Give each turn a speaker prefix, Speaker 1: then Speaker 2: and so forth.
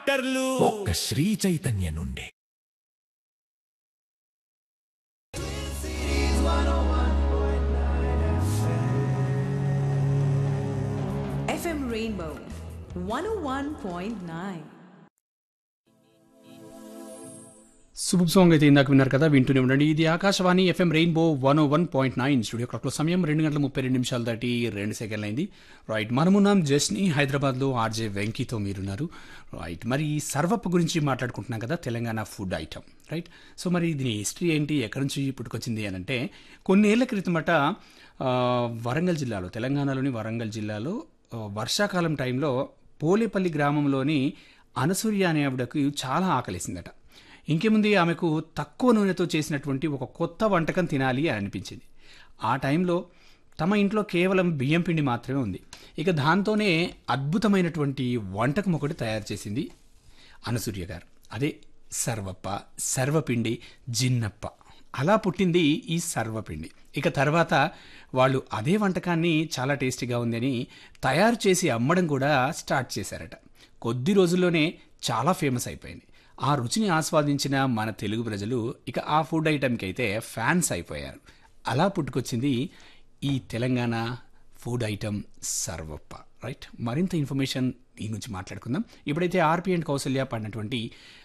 Speaker 1: డాక్టర్లు
Speaker 2: ఒక్క శ్రీ చైతన్య నుండి
Speaker 3: FM Rainbow 101.9.
Speaker 4: సూపర్ సాంగ్ అయితే ఇందాక విన్నారు కదా వింటూనే ఉండండి ఇది Akashvani FM rainbow one O one point nine studio క్లాక్లో సమయం రెండు గంటల ముప్పై రెండు నిమిషాలు దాటి రెండు సెకండ్లు అయింది రైట్ మనమున్నాం జస్ని హైదరాబాద్లో ఆర్జే వెంకీతో మీరున్నారు రైట్ మరి ఈ సర్వప్ గురించి మాట్లాడుకుంటున్నాం కదా Telangana food item right so మరి దీని హిస్టరీ ఏంటి ఎక్కడి నుంచి పుట్టుకొచ్చింది అని అంటే కొన్నేళ్ల క్రితమట ఆ, వరంగల్ జిల్లాలో తెలంగాణలోని వరంగల్ జిల్లాలో ఆ, వర్షాకాలం టైంలో పోలేపల్లి గ్రామంలోని అనసూయ అనే ఆవిడకు చాలా ఆకలేసిందట ఇంకేముంది ఆమెకు తక్కువ నూనెతో చేసినటువంటి ఒక కొత్త వంటకం తినాలి అని అనిపించింది ఆ టైంలో తమ ఇంట్లో కేవలం బియ్యం పిండి మాత్రమే ఉంది ఇక దాంతోనే అద్భుతమైనటువంటి వంటకం ఒకటి తయారు చేసింది అనసూయ గారు అదే సర్వప్ప సర్వపిండి జిన్నప్ప అలా పుట్టింది ఈ సర్వపిండి ఇక తర్వాత వాళ్ళు అదే వంటకాన్ని చాలా టేస్టీగా ఉందని తయారు చేసి అమ్మడం కూడా స్టార్ట్ చేశారట కొద్ది రోజుల్లోనే చాలా ఫేమస్ అయిపోయింది ఆ రుచిని ఆస్వాదించిన మన తెలుగు ప్రజలు ఇక ఆ ఫుడ్ ఐటెంకి అయితే ఫ్యాన్స్ అయిపోయారు అలా పుట్టుకొచ్చింది ఈ తెలంగాణ ఫుడ్ ఐటమ్ సర్వప్ప రైట్ మరింత ఇన్ఫర్మేషన్ దీని గురించి మాట్లాడుకుందాం ఇప్పుడైతే ఆర్పి అండ్ కౌసల్య పడినటువంటి